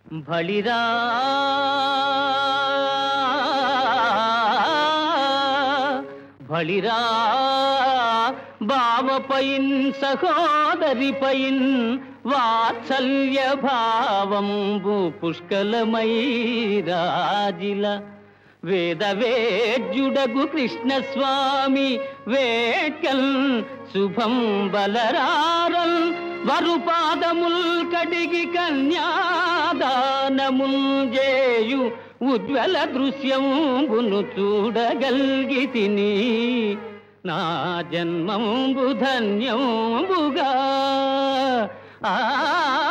బళిరా బళిరా బావపైన్ సహోదరిపైన్ వాత్సల్య భావంబు పుష్కలమై రాజిల వేద వేద్యుడగు కృష్ణస్వామి వేట్కల్ శుభం బలరారల్ వరుపాదముల్ కడిగి కన్యాదానముల్ చేయు ఉజ్వల దృశ్యంబును చూడగల్గి తిని నా జన్మంబు ధన్యంబుగా ఆ